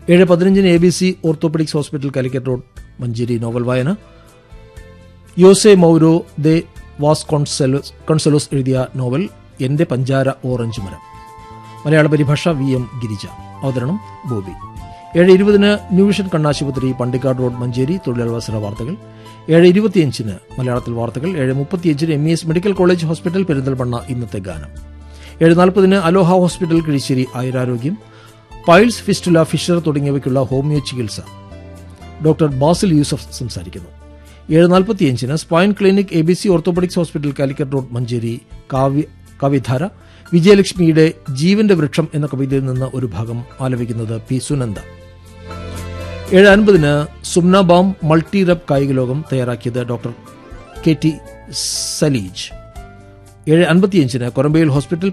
ഏഴ് പതിനഞ്ചിന് A B C orthopaedics hospital Calicut road Manjeri novel വായന യോസെ മൗരോ ദെ വാസ് കോൺസെലോസ് കോൺസെലോസ് എഴുതിയ നോവൽ എന്റെ പഞ്ചാര ഓറഞ്ച് മരം മലയാള പരിഭാഷ വി എം ഗിരിജ അവതരണം ബോബി ഏഴ് ഇരുപതിന് ന്യൂവിഷൻ കണ്ണാശുപത്രി പണ്ടിക്കാട് റോഡ് മഞ്ചേരി തൊഴിലവസര വാർത്തകൾ ഏഴ് ഇരുപത്തിയഞ്ചിന് മലയാളത്തിൽ വാർത്തകൾ ഏഴ് മുപ്പത്തിയഞ്ചിന് M E S medical college hospital Perinthalmanna ഇന്നത്തെ ഗാനം ഏഴ് നാൽപ്പതിന് അലോഹ ഹോസ്പിറ്റൽ കിഴിശ്ശേരി ആയുരാരോഗ്യം പൈൽസ് ഫിസ്റ്റുല ഫിഷർ തുടങ്ങിയവയ്ക്കുള്ള ഹോമിയോ ചികിത്സ ഡോക്ടർ ബാസിൽ യൂസഫ് സംസാരിക്കുന്നു ഏഴ് നാൽപ്പത്തിയഞ്ചിന് spine clinic A B C orthopaedics hospital Calicut road Manjeri Kavya Kavyadhara വിജയലക്ഷ്മിയുടെ ജീവന്റെ വൃക്ഷം എന്ന കവിതയിൽ നിന്ന് ഒരു ഭാഗം ആലപിക്കുന്നത് പി സുനന്ദ ഏഴ് അൻപതിന് സുംനാബാം മൾട്ടി റബ് കായിക ലോകം തയ്യാറാക്കിയത് ഡോക്ടർ കെ ടി സലീജ് ഏഴ് അൻപത്തിയഞ്ചിന് കൊരമ്പയിൽ ഹോസ്പിറ്റൽ